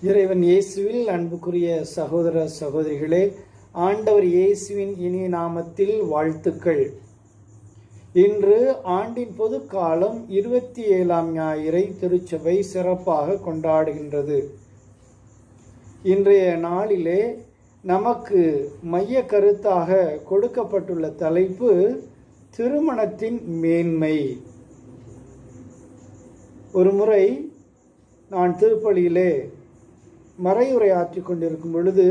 இறைவன் இயேசுவில் அன்புக்குரிய சகோதர சகோதரிகளே ஆண்டவர் இயேசுவின் இனிய நாமத்தில் வாழ்த்துக்கள் இன்று ஆண்டின் பொதுக்காலம் இருபத்தி ஏழாம் ஞாயிறை திருச்சபை சிறப்பாக கொண்டாடுகின்றது இன்றைய நாளிலே நமக்கு மைய கருத்தாக கொடுக்கப்பட்டுள்ள தலைப்பு திருமணத்தின் மேன்மை ஒரு முறை நான் திருப்பலியிலே மறையுரை ஆற்றிக் கொண்டிருக்கும் பொழுது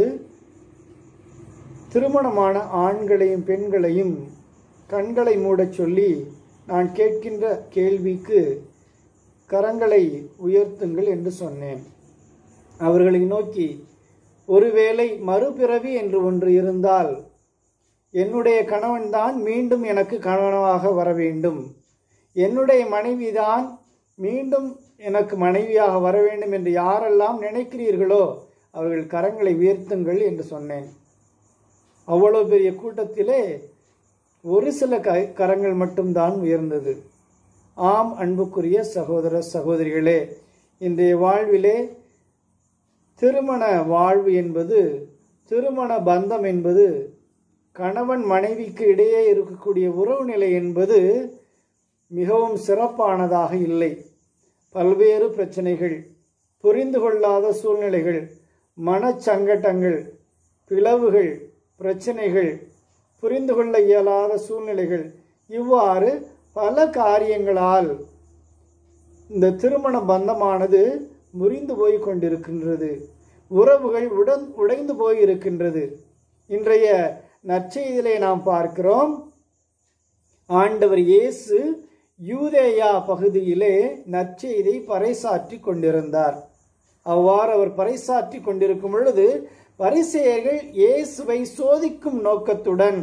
திருமணமான ஆண்களையும் பெண்களையும் கண்களை மூடச் சொல்லி நான் கேட்கின்ற கேள்விக்கு கரங்களை உயர்த்துங்கள் என்று சொன்னேன் அவர்களை நோக்கி ஒருவேளை மறுபிறவி என்று ஒன்று இருந்தால் என்னுடைய கணவன்தான் மீண்டும் எனக்கு கணவனாக வர வேண்டும் என்னுடைய மனைவிதான் மீண்டும் எனக்கு மனைவியாக வர வேண்டும் என்று யாரெல்லாம் நினைக்கிறீர்களோ அவர்கள் கரங்களை உயர்த்துங்கள் என்று சொன்னேன் அவ்வளவு பெரிய கூட்டத்திலே ஒரு சில க கரங்கள் மட்டும்தான் உயர்ந்தது ஆம் அன்புக்குரிய சகோதர சகோதரிகளே இன்றைய வாழ்விலே திருமண வாழ்வு என்பது திருமண பந்தம் என்பது கணவன் மனைவிக்கு இடையே இருக்கக்கூடிய உறவு நிலை என்பது மிகவும் சிறப்பானதாக இல்லை பல்வேறு பிரச்சனைகள் புரிந்து கொள்ளாத சூழ்நிலைகள் மனச்சங்கட்டங்கள் பிளவுகள் பிரச்சனைகள் புரிந்து கொள்ள இயலாத சூழ்நிலைகள் இவ்வாறு பல காரியங்களால் இந்த திருமண பந்தமானது முறிந்து போய் கொண்டிருக்கின்றது உறவுகள் உடன் உடைந்து போய் இருக்கின்றது இன்றைய நற்செய்தியிலே நாம் பார்க்கிறோம் ஆண்டவர் இயேசு யூதேயா பகுதியிலே நற்செய்தியை பறைசாற்றி கொண்டிருந்தார் அவ்வாறு அவர் பறைசாற்றி கொண்டிருக்கும் பொழுது பரிசெயர்கள் இயேசுவை சோதிக்கும் நோக்கத்துடன்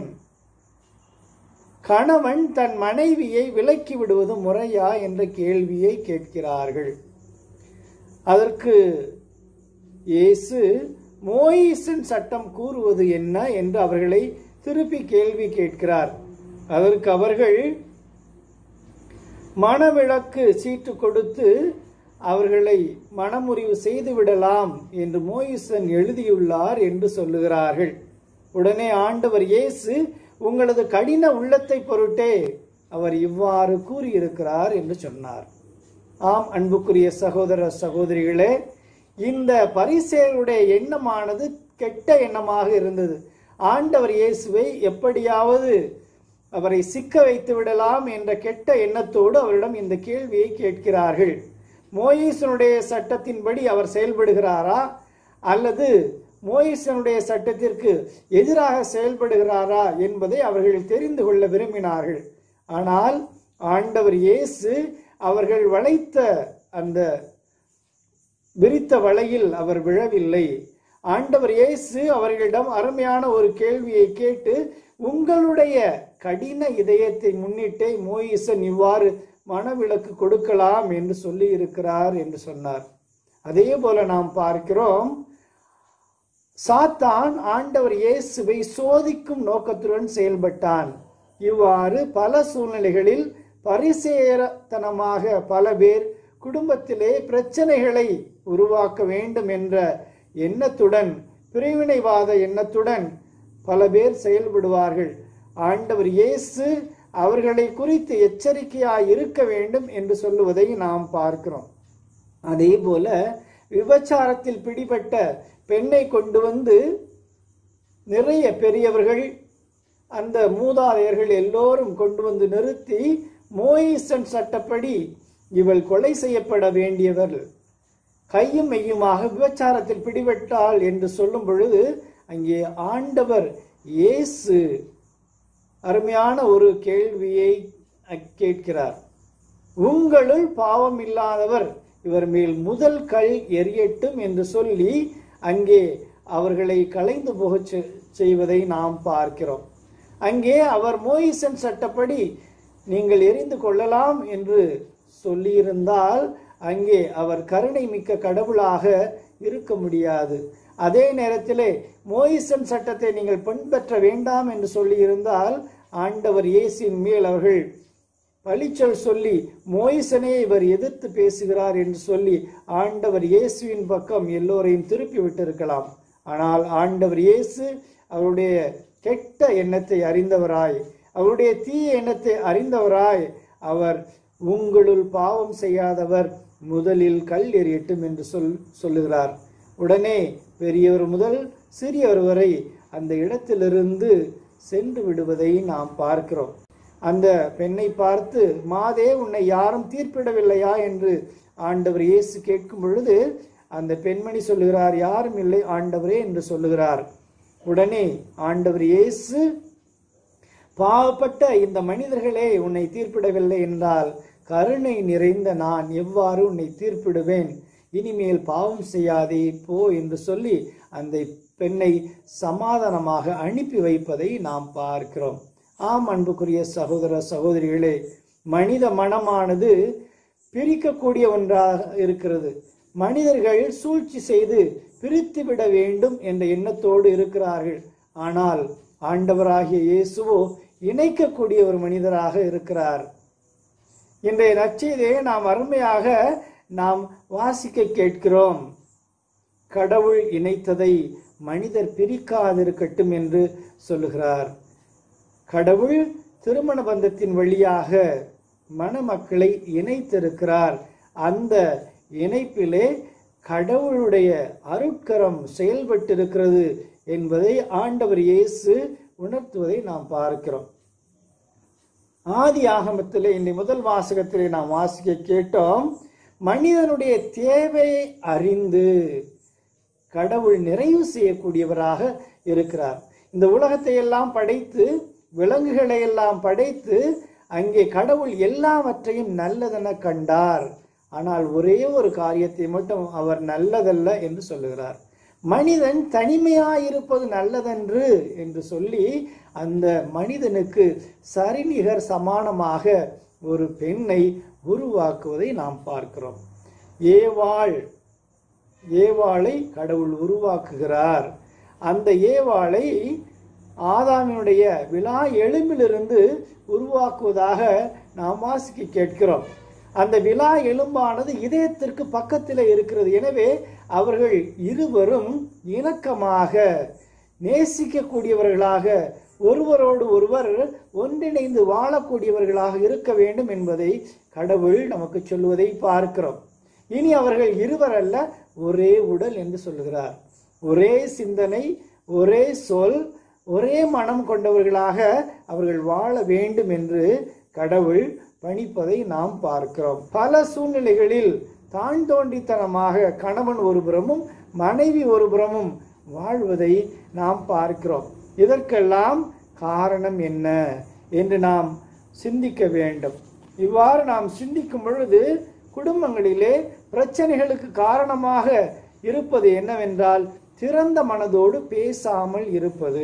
கணவன் தன் மனைவியை விலக்கி விடுவது முறையா என்ற கேள்வியை கேட்கிறார்கள் அதற்கு இயேசு மோயிசன் சட்டம் கூறுவது என்ன என்று அவர்களை திருப்பி கேள்வி கேட்கிறார் அதற்கு அவர்கள் மனவிளக்கு சீட்டு கொடுத்து அவர்களை மனமுறிவு செய்து விடலாம் என்று மோயிசன் எழுதியுள்ளார் என்று சொல்லுகிறார்கள் உடனே ஆண்டவர் இயேசு உங்களது கடின உள்ளத்தை பொருட்டே அவர் இவ்வாறு கூறியிருக்கிறார் என்று சொன்னார் ஆம் அன்புக்குரிய சகோதர சகோதரிகளே இந்த பரிசேருடைய எண்ணமானது கெட்ட எண்ணமாக இருந்தது ஆண்டவர் இயேசுவை எப்படியாவது அவரை சிக்க வைத்து விடலாம் என்ற கெட்ட எண்ணத்தோடு அவரிடம் இந்த கேள்வியை கேட்கிறார்கள் மோயிசனுடைய சட்டத்தின்படி அவர் செயல்படுகிறாரா அல்லது மோயிசனுடைய சட்டத்திற்கு எதிராக செயல்படுகிறாரா என்பதை அவர்கள் தெரிந்து கொள்ள விரும்பினார்கள் ஆனால் ஆண்டவர் இயேசு அவர்கள் வளைத்த அந்த விரித்த வலையில் அவர் விழவில்லை ஆண்டவர் இயேசு அவர்களிடம் அருமையான ஒரு கேள்வியை கேட்டு உங்களுடைய கடின இதயத்தை முன்னிட்டே மோயிசன் இவ்வாறு மனவிலக்கு கொடுக்கலாம் என்று சொல்லி இருக்கிறார் என்று சொன்னார் அதே போல நாம் பார்க்கிறோம் சாத்தான் ஆண்டவர் இயேசுவை சோதிக்கும் நோக்கத்துடன் செயல்பட்டான் இவ்வாறு பல சூழ்நிலைகளில் பரிசேரத்தனமாக பல பேர் குடும்பத்திலே பிரச்சனைகளை உருவாக்க வேண்டும் என்ற எண்ணத்துடன் பிரிவினைவாத எண்ணத்துடன் பல பேர் செயல்படுவார்கள் ஆண்டவர் இயேசு அவர்களை குறித்து எச்சரிக்கையாய் இருக்க வேண்டும் என்று சொல்லுவதை நாம் பார்க்கிறோம் அதே போல விபச்சாரத்தில் பிடிபட்ட பெண்ணை கொண்டு வந்து நிறைய பெரியவர்கள் அந்த மூதாதையர்கள் எல்லோரும் கொண்டு வந்து நிறுத்தி மோயிசன் சட்டப்படி இவள் கொலை செய்யப்பட வேண்டியவர் கையும் மெய்யுமாக விபச்சாரத்தில் பிடிபட்டாள் என்று சொல்லும் பொழுது அங்கே ஆண்டவர் இயேசு அருமையான ஒரு கேள்வியை கேட்கிறார் உங்களுள் பாவம் இல்லாதவர் இவர் மேல் முதல் கல் எரியட்டும் என்று சொல்லி அங்கே அவர்களை கலைந்து போக செய்வதை நாம் பார்க்கிறோம் அங்கே அவர் மோயிசன் சட்டப்படி நீங்கள் எரிந்து கொள்ளலாம் என்று சொல்லியிருந்தால் அங்கே அவர் கருணை மிக்க கடவுளாக இருக்க முடியாது அதே நேரத்திலே மோயிசன் சட்டத்தை நீங்கள் பின்பற்ற வேண்டாம் என்று சொல்லியிருந்தால் ஆண்டவர் இயேசின் மேல் அவர்கள் பழிச்சொல் சொல்லி மோயிசனே இவர் எதிர்த்து பேசுகிறார் என்று சொல்லி ஆண்டவர் இயேசுவின் பக்கம் எல்லோரையும் திருப்பி விட்டிருக்கலாம் ஆனால் ஆண்டவர் இயேசு அவருடைய கெட்ட எண்ணத்தை அறிந்தவராய் அவருடைய தீய எண்ணத்தை அறிந்தவராய் அவர் உங்களுள் பாவம் செய்யாதவர் முதலில் கல் எறியட்டும் என்று சொல் சொல்லுகிறார் உடனே பெரியவர் முதல் சிறியவர் வரை அந்த இடத்திலிருந்து சென்று விடுவதை நாம் பார்க்கிறோம் அந்த பெண்ணை பார்த்து மாதே உன்னை யாரும் தீர்ப்பிடவில்லையா என்று ஆண்டவர் இயேசு கேட்கும் பொழுது அந்த பெண்மணி சொல்லுகிறார் யாரும் இல்லை ஆண்டவரே என்று சொல்லுகிறார் உடனே ஆண்டவர் இயேசு பாவப்பட்ட இந்த மனிதர்களே உன்னை தீர்ப்பிடவில்லை என்றால் கருணை நிறைந்த நான் எவ்வாறு உன்னை தீர்ப்பிடுவேன் இனிமேல் பாவம் செய்யாதே போ என்று சொல்லி அந்த பெண்ணை சமாதானமாக அனுப்பி வைப்பதை நாம் பார்க்கிறோம் ஆம் அன்புக்குரிய சகோதர சகோதரிகளே மனித மனமானது பிரிக்கக்கூடிய ஒன்றாக இருக்கிறது மனிதர்கள் சூழ்ச்சி செய்து பிரித்துவிட வேண்டும் என்ற எண்ணத்தோடு இருக்கிறார்கள் ஆனால் ஆண்டவராகிய இயேசுவோ இணைக்கக்கூடிய ஒரு மனிதராக இருக்கிறார் இன்றைய நற்செய்தியை நாம் அருமையாக நாம் வாசிக்க கேட்கிறோம் கடவுள் இணைத்ததை மனிதர் பிரிக்காதிருக்கட்டும் என்று சொல்லுகிறார் கடவுள் திருமண பந்தத்தின் வழியாக மணமக்களை இணைத்திருக்கிறார் அந்த இணைப்பிலே கடவுளுடைய அருட்கரம் செயல்பட்டிருக்கிறது என்பதை ஆண்டவர் இயேசு உணர்த்துவதை நாம் பார்க்கிறோம் ஆதி ஆகமத்திலே இந்த முதல் வாசகத்திலே நாம் வாசிக்க கேட்டோம் மனிதனுடைய தேவையை அறிந்து கடவுள் நிறைவு செய்யக்கூடியவராக இருக்கிறார் இந்த உலகத்தை எல்லாம் படைத்து விலங்குகளை எல்லாம் படைத்து அங்கே கடவுள் எல்லாவற்றையும் நல்லதென கண்டார் ஆனால் ஒரே ஒரு காரியத்தை மட்டும் அவர் நல்லதல்ல என்று சொல்லுகிறார் மனிதன் தனிமையாயிருப்பது நல்லதென்று என்று சொல்லி அந்த மனிதனுக்கு சரிநிகர் சமானமாக ஒரு பெண்ணை உருவாக்குவதை நாம் பார்க்கிறோம் ஏவாள் ஏவாளை கடவுள் உருவாக்குகிறார் அந்த ஏவாளை ஆதாமினுடைய விழா எலும்பிலிருந்து உருவாக்குவதாக நாம் வாசிக்க கேட்கிறோம் அந்த விழா எலும்பானது இதயத்திற்கு பக்கத்தில் இருக்கிறது எனவே அவர்கள் இருவரும் இணக்கமாக நேசிக்கக்கூடியவர்களாக ஒருவரோடு ஒருவர் ஒன்றிணைந்து வாழக்கூடியவர்களாக இருக்க வேண்டும் என்பதை கடவுள் நமக்கு சொல்லுவதை பார்க்கிறோம் இனி அவர்கள் இருவர் அல்ல ஒரே உடல் என்று சொல்லுகிறார் ஒரே சிந்தனை ஒரே சொல் ஒரே மனம் கொண்டவர்களாக அவர்கள் வாழ வேண்டும் என்று கடவுள் பணிப்பதை நாம் பார்க்கிறோம் பல சூழ்நிலைகளில் தான் தோண்டித்தனமாக கணவன் ஒரு புறமும் மனைவி ஒரு புறமும் வாழ்வதை நாம் பார்க்கிறோம் இதற்கெல்லாம் காரணம் என்ன என்று நாம் சிந்திக்க வேண்டும் இவ்வாறு நாம் சிந்திக்கும் பொழுது குடும்பங்களிலே பிரச்சனைகளுக்கு காரணமாக இருப்பது என்னவென்றால் திறந்த மனதோடு பேசாமல் இருப்பது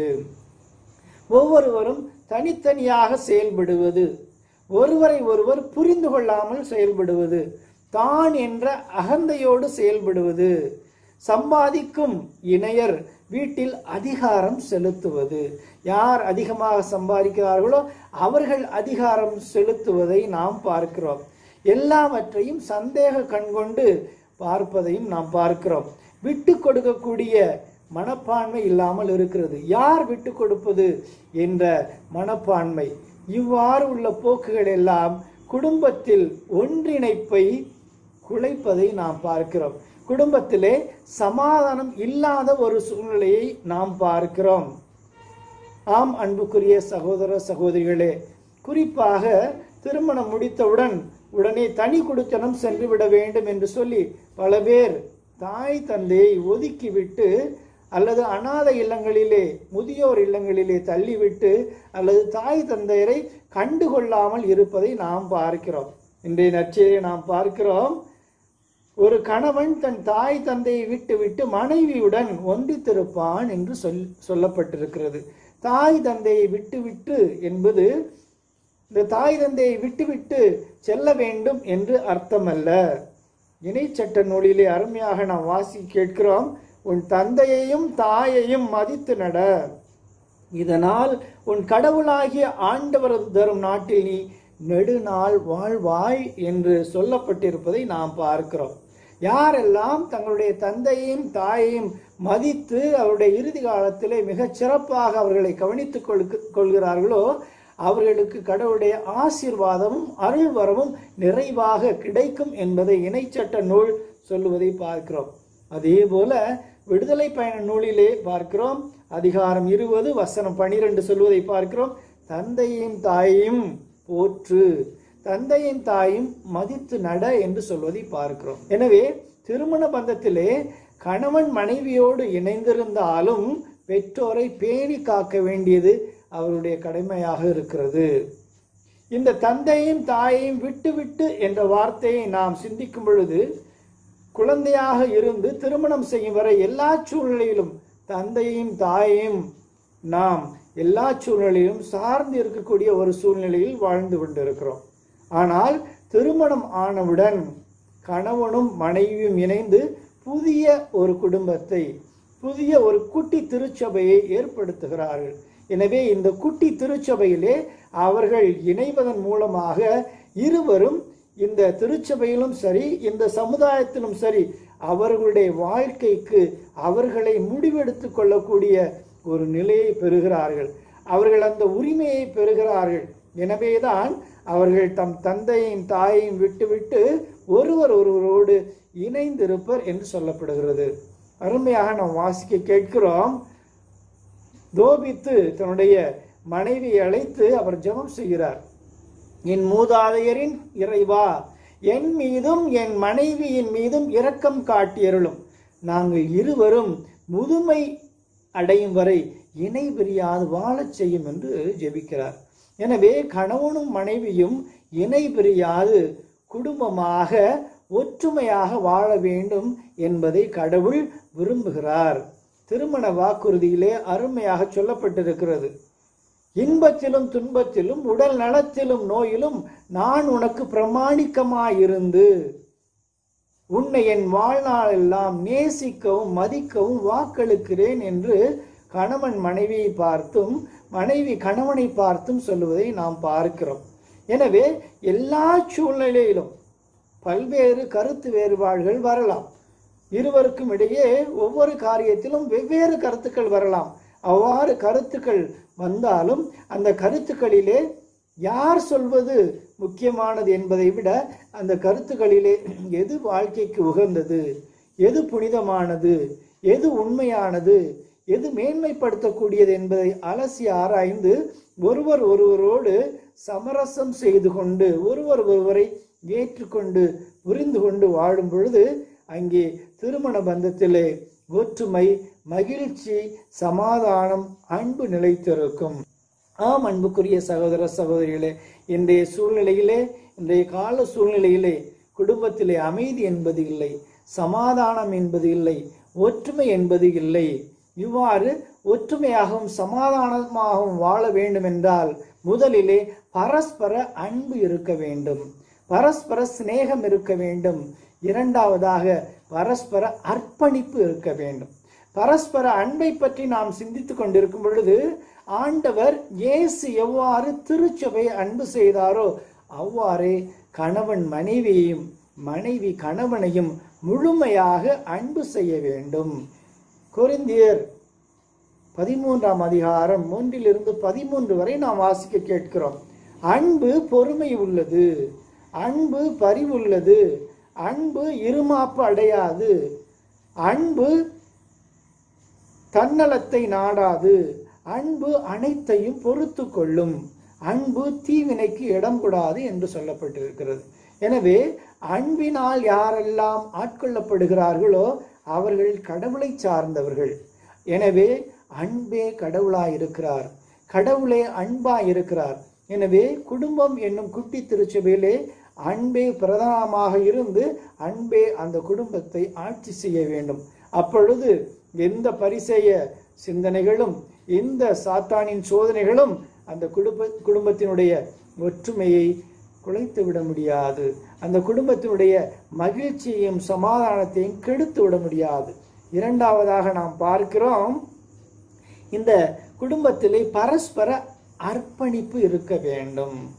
ஒவ்வொருவரும் தனித்தனியாக செயல்படுவது ஒருவரை ஒருவர் புரிந்து கொள்ளாமல் செயல்படுவது தான் என்ற அகந்தையோடு செயல்படுவது சம்பாதிக்கும் இணையர் வீட்டில் அதிகாரம் செலுத்துவது யார் அதிகமாக சம்பாதிக்கிறார்களோ அவர்கள் அதிகாரம் செலுத்துவதை நாம் பார்க்கிறோம் எல்லாவற்றையும் சந்தேக கண்கொண்டு பார்ப்பதையும் நாம் பார்க்கிறோம் விட்டு கொடுக்கக்கூடிய மனப்பான்மை இல்லாமல் இருக்கிறது யார் விட்டு கொடுப்பது என்ற மனப்பான்மை இவ்வாறு உள்ள போக்குகள் எல்லாம் குடும்பத்தில் ஒன்றிணைப்பை குலைப்பதை நாம் பார்க்கிறோம் குடும்பத்திலே சமாதானம் இல்லாத ஒரு சூழ்நிலையை நாம் பார்க்கிறோம் ஆம் அன்புக்குரிய சகோதர சகோதரிகளே குறிப்பாக திருமணம் முடித்தவுடன் உடனே தனி குடித்தனம் சென்று விட வேண்டும் என்று சொல்லி பல பேர் தாய் தந்தையை ஒதுக்கிவிட்டு அல்லது அநாத இல்லங்களிலே முதியோர் இல்லங்களிலே தள்ளிவிட்டு அல்லது தாய் தந்தையரை கண்டுகொள்ளாமல் இருப்பதை நாம் பார்க்கிறோம் இன்றைய நற்செய்தியை நாம் பார்க்கிறோம் ஒரு கணவன் தன் தாய் தந்தையை விட்டு விட்டு மனைவியுடன் ஒன்றித்திருப்பான் என்று சொல் சொல்லப்பட்டிருக்கிறது தாய் தந்தையை விட்டு விட்டு என்பது இந்த தாய் தந்தையை விட்டுவிட்டு செல்ல வேண்டும் என்று அர்த்தமல்ல இணைச்சட்ட நூலிலே அருமையாக நாம் வாசி கேட்கிறோம் உன் தந்தையையும் தாயையும் மதித்து நட இதனால் உன் கடவுளாகிய ஆண்டவர் தரும் நாட்டில் நீ நெடுநாள் வாழ்வாய் என்று சொல்லப்பட்டிருப்பதை நாம் பார்க்கிறோம் யாரெல்லாம் தங்களுடைய தந்தையும் தாயையும் மதித்து அவருடைய இறுதி காலத்திலே மிகச் சிறப்பாக அவர்களை கவனித்துக் கொள்கு- கொள்கிறார்களோ அவர்களுக்கு கடவுளுடைய ஆசீர்வாதமும் அருள்வரமும் நிறைவாக கிடைக்கும் என்பதை இணைச்சட்ட நூல் சொல்லுவதை பார்க்கிறோம் அதே போல விடுதலை பயண நூலிலே பார்க்கிறோம் அதிகாரம் இருபது வசனம் பனிரெண்டு சொல்வதை பார்க்கிறோம் தந்தையும் தாயையும் போற்று தந்தையும் தாயும் மதித்து நட என்று சொல்வதை பார்க்கிறோம் எனவே திருமண பந்தத்திலே கணவன் மனைவியோடு இணைந்திருந்தாலும் பெற்றோரை பேணி காக்க வேண்டியது அவருடைய கடமையாக இருக்கிறது இந்த தந்தையும் தாயையும் விட்டு விட்டு என்ற வார்த்தையை நாம் சிந்திக்கும் பொழுது குழந்தையாக இருந்து திருமணம் செய்யும் வரை எல்லா சூழ்நிலையிலும் தந்தையும் தாயையும் நாம் எல்லா சூழ்நிலையிலும் சார்ந்து இருக்கக்கூடிய ஒரு சூழ்நிலையில் வாழ்ந்து கொண்டிருக்கிறோம் ஆனால் திருமணம் ஆனவுடன் கணவனும் மனைவியும் இணைந்து புதிய ஒரு குடும்பத்தை புதிய ஒரு குட்டி திருச்சபையை ஏற்படுத்துகிறார்கள் எனவே இந்த குட்டி திருச்சபையிலே அவர்கள் இணைவதன் மூலமாக இருவரும் இந்த திருச்சபையிலும் சரி இந்த சமுதாயத்திலும் சரி அவர்களுடைய வாழ்க்கைக்கு அவர்களை முடிவெடுத்துக் கொள்ளக்கூடிய ஒரு நிலையை பெறுகிறார்கள் அவர்கள் அந்த உரிமையை பெறுகிறார்கள் எனவேதான் அவர்கள் தம் தந்தையும் தாயையும் விட்டுவிட்டு ஒருவர் ஒருவரோடு இணைந்திருப்பர் என்று சொல்லப்படுகிறது அருமையாக நாம் வாசிக்க கேட்கிறோம் தோபித்து தன்னுடைய மனைவியை அழைத்து அவர் ஜெபம் செய்கிறார் என் மூதாதையரின் இறைவா என் மீதும் என் மனைவியின் மீதும் இரக்கம் காட்டியருளும் நாங்கள் இருவரும் முதுமை அடையும் வரை இணை பிரியாது வாழச் செய்யும் என்று ஜெபிக்கிறார் எனவே கணவனும் மனைவியும் இணை பிரியாது குடும்பமாக ஒற்றுமையாக வாழ வேண்டும் என்பதை கடவுள் விரும்புகிறார் திருமண வாக்குறுதியிலே அருமையாக சொல்லப்பட்டிருக்கிறது இன்பத்திலும் துன்பத்திலும் உடல் நலத்திலும் நோயிலும் நான் உனக்கு பிரமாணிக்கமாயிருந்து உன்னை என் வாழ்நாளெல்லாம் நேசிக்கவும் மதிக்கவும் வாக்களிக்கிறேன் என்று கணவன் மனைவியை பார்த்தும் மனைவி கணவனை பார்த்தும் சொல்லுவதை நாம் பார்க்கிறோம் எனவே எல்லா சூழ்நிலையிலும் பல்வேறு கருத்து வேறுபாடுகள் வரலாம் இருவருக்கும் இடையே ஒவ்வொரு காரியத்திலும் வெவ்வேறு கருத்துக்கள் வரலாம் அவ்வாறு கருத்துக்கள் வந்தாலும் அந்த கருத்துக்களிலே யார் சொல்வது முக்கியமானது என்பதை விட அந்த கருத்துக்களிலே எது வாழ்க்கைக்கு உகந்தது எது புனிதமானது எது உண்மையானது எது மேன்மைப்படுத்தக்கூடியது என்பதை அலசி ஆராய்ந்து ஒருவர் ஒருவரோடு சமரசம் செய்து கொண்டு ஒருவர் ஒருவரை ஏற்றுக்கொண்டு புரிந்து கொண்டு வாழும் பொழுது அங்கே திருமண பந்தத்திலே ஒற்றுமை மகிழ்ச்சி சமாதானம் அன்பு நிலைத்திருக்கும் ஆம் அன்புக்குரிய சகோதர சகோதரிகளே இன்றைய சூழ்நிலையிலே இன்றைய கால சூழ்நிலையிலே குடும்பத்திலே அமைதி என்பது இல்லை சமாதானம் என்பது இல்லை ஒற்றுமை என்பது இல்லை இவ்வாறு ஒற்றுமையாகவும் சமாதானமாகவும் வாழ வேண்டும் என்றால் முதலிலே பரஸ்பர அன்பு இருக்க வேண்டும் பரஸ்பர சிநேகம் இருக்க வேண்டும் இரண்டாவதாக பரஸ்பர அர்ப்பணிப்பு இருக்க வேண்டும் பரஸ்பர அன்பை பற்றி நாம் சிந்தித்துக் கொண்டிருக்கும் பொழுது ஆண்டவர் இயேசு எவ்வாறு திருச்சபை அன்பு செய்தாரோ அவ்வாறே கணவன் மனைவியையும் மனைவி கணவனையும் முழுமையாக அன்பு செய்ய வேண்டும் கொரிந்தியர் பதிமூன்றாம் அதிகாரம் மூன்றிலிருந்து பதிமூன்று வரை நாம் வாசிக்க கேட்கிறோம் அன்பு பொறுமை உள்ளது அன்பு பரிவுள்ளது அன்பு இருமாப்பு அடையாது அன்பு தன்னலத்தை நாடாது அன்பு அனைத்தையும் பொறுத்து கொள்ளும் அன்பு தீவினைக்கு இடம் கூடாது என்று சொல்லப்பட்டிருக்கிறது எனவே அன்பினால் யாரெல்லாம் ஆட்கொள்ளப்படுகிறார்களோ அவர்கள் கடவுளை சார்ந்தவர்கள் எனவே அன்பே கடவுளாய் இருக்கிறார் கடவுளே அன்பாய் இருக்கிறார் எனவே குடும்பம் என்னும் குட்டி திருச்சபையிலே அன்பே பிரதானமாக இருந்து அன்பே அந்த குடும்பத்தை ஆட்சி செய்ய வேண்டும் அப்பொழுது எந்த பரிசெய சிந்தனைகளும் இந்த சாத்தானின் சோதனைகளும் அந்த குடும்ப குடும்பத்தினுடைய ஒற்றுமையை குலைத்து விட முடியாது அந்த குடும்பத்தினுடைய மகிழ்ச்சியையும் சமாதானத்தையும் கெடுத்து விட முடியாது இரண்டாவதாக நாம் பார்க்கிறோம் இந்த குடும்பத்திலே பரஸ்பர அர்ப்பணிப்பு இருக்க வேண்டும்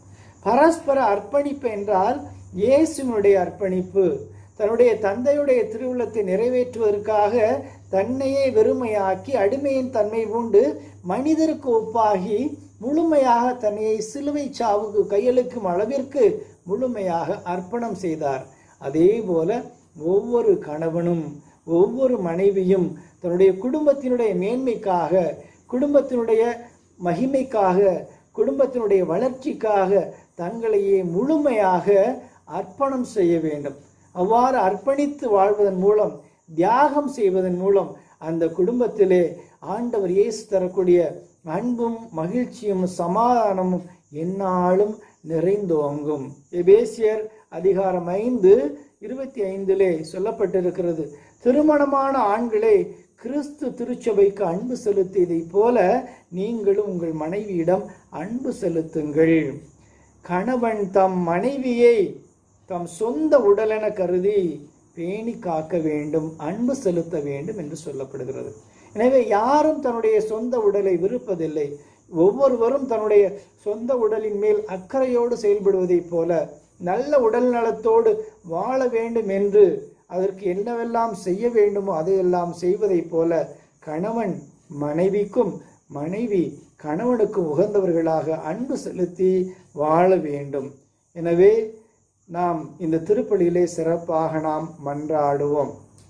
பரஸ்பர அர்ப்பணிப்பு என்றால் இயேசுனுடைய அர்ப்பணிப்பு தன்னுடைய தந்தையுடைய திருவுள்ளத்தை நிறைவேற்றுவதற்காக தன்னையே வெறுமையாக்கி அடிமையின் தன்மை பூண்டு மனிதருக்கு ஒப்பாகி முழுமையாக தன்னையை சிலுவை சாவுக்கு கையெழுக்கும் அளவிற்கு முழுமையாக அர்ப்பணம் செய்தார் அதே போல ஒவ்வொரு கணவனும் ஒவ்வொரு மனைவியும் தன்னுடைய குடும்பத்தினுடைய மேன்மைக்காக குடும்பத்தினுடைய மகிமைக்காக குடும்பத்தினுடைய வளர்ச்சிக்காக தங்களையே முழுமையாக அர்ப்பணம் செய்ய வேண்டும் அவ்வாறு அர்ப்பணித்து வாழ்வதன் மூலம் தியாகம் செய்வதன் மூலம் அந்த குடும்பத்திலே ஆண்டவர் இயேசு தரக்கூடிய அன்பும் மகிழ்ச்சியும் சமாதானமும் எந்நாளும் நிறைந்தோங்கும் எபேசியர் அதிகாரம் ஐந்து இருபத்தி ஐந்திலே சொல்லப்பட்டிருக்கிறது திருமணமான ஆண்களே கிறிஸ்து திருச்சபைக்கு அன்பு செலுத்தியதைப் போல நீங்களும் உங்கள் மனைவியிடம் அன்பு செலுத்துங்கள் கணவன் தம் மனைவியை தம் சொந்த உடலென கருதி பேணி காக்க வேண்டும் அன்பு செலுத்த வேண்டும் என்று சொல்லப்படுகிறது எனவே யாரும் தன்னுடைய சொந்த உடலை விருப்பதில்லை ஒவ்வொருவரும் தன்னுடைய சொந்த உடலின் மேல் அக்கறையோடு செயல்படுவதைப் போல நல்ல உடல் நலத்தோடு வாழ வேண்டும் என்று அதற்கு என்னவெல்லாம் செய்ய வேண்டுமோ அதையெல்லாம் செய்வதைப் போல கணவன் மனைவிக்கும் மனைவி கணவனுக்கும் உகந்தவர்களாக அன்பு செலுத்தி வாழ வேண்டும் எனவே நாம் இந்த திருப்பலியிலே சிறப்பாக நாம் மன்றாடுவோம்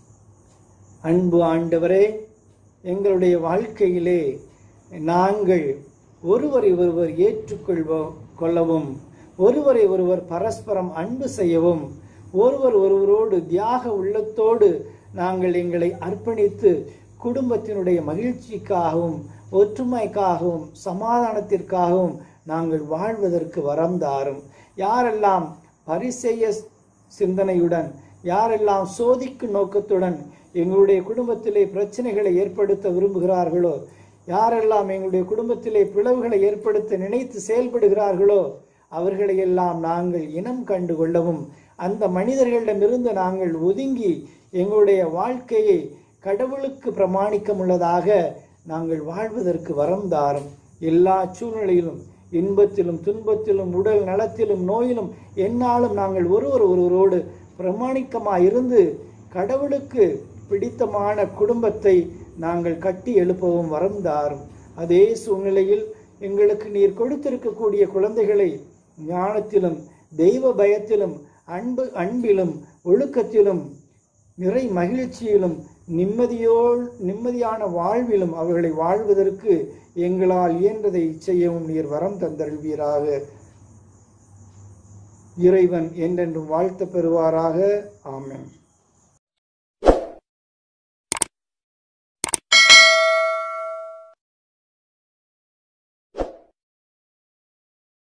அன்பு ஆண்டவரே எங்களுடைய வாழ்க்கையிலே நாங்கள் ஒருவரை ஒருவர் ஏற்றுக்கொள்வோம் கொள்ளவும் ஒருவரை ஒருவர் பரஸ்பரம் அன்பு செய்யவும் ஒருவர் ஒருவரோடு தியாக உள்ளத்தோடு நாங்கள் எங்களை அர்ப்பணித்து குடும்பத்தினுடைய மகிழ்ச்சிக்காகவும் ஒற்றுமைக்காகவும் சமாதானத்திற்காகவும் நாங்கள் வாழ்வதற்கு வரம் தாரும் யாரெல்லாம் பரிசெய்ய சிந்தனையுடன் யாரெல்லாம் சோதிக்கும் நோக்கத்துடன் எங்களுடைய குடும்பத்திலே பிரச்சனைகளை ஏற்படுத்த விரும்புகிறார்களோ யாரெல்லாம் எங்களுடைய குடும்பத்திலே பிளவுகளை ஏற்படுத்த நினைத்து செயல்படுகிறார்களோ அவர்களையெல்லாம் நாங்கள் இனம் கண்டு கொள்ளவும் அந்த மனிதர்களிடமிருந்து நாங்கள் ஒதுங்கி எங்களுடைய வாழ்க்கையை கடவுளுக்கு பிரமாணிக்கமுள்ளதாக நாங்கள் வாழ்வதற்கு வரம் தாரும் எல்லா சூழ்நிலையிலும் இன்பத்திலும் துன்பத்திலும் உடல் நலத்திலும் நோயிலும் எந்நாளும் நாங்கள் ஒருவர் ஒருவரோடு பிரமாணிக்கமாக இருந்து கடவுளுக்கு பிடித்தமான குடும்பத்தை நாங்கள் கட்டி எழுப்பவும் வரம் தாரும் அதே சூழ்நிலையில் எங்களுக்கு நீர் கொடுத்திருக்கக்கூடிய குழந்தைகளை ஞானத்திலும் தெய்வ பயத்திலும் அன்பு அன்பிலும் ஒழுக்கத்திலும் நிறை மகிழ்ச்சியிலும் நிம்மதியோ நிம்மதியான வாழ்விலும் அவர்களை வாழ்வதற்கு எங்களால் இயன்றதை செய்யவும் நீர் வரம் தந்தருள்வீராக இறைவன் என்றென்றும் வாழ்த்த பெறுவாராக ஆமென்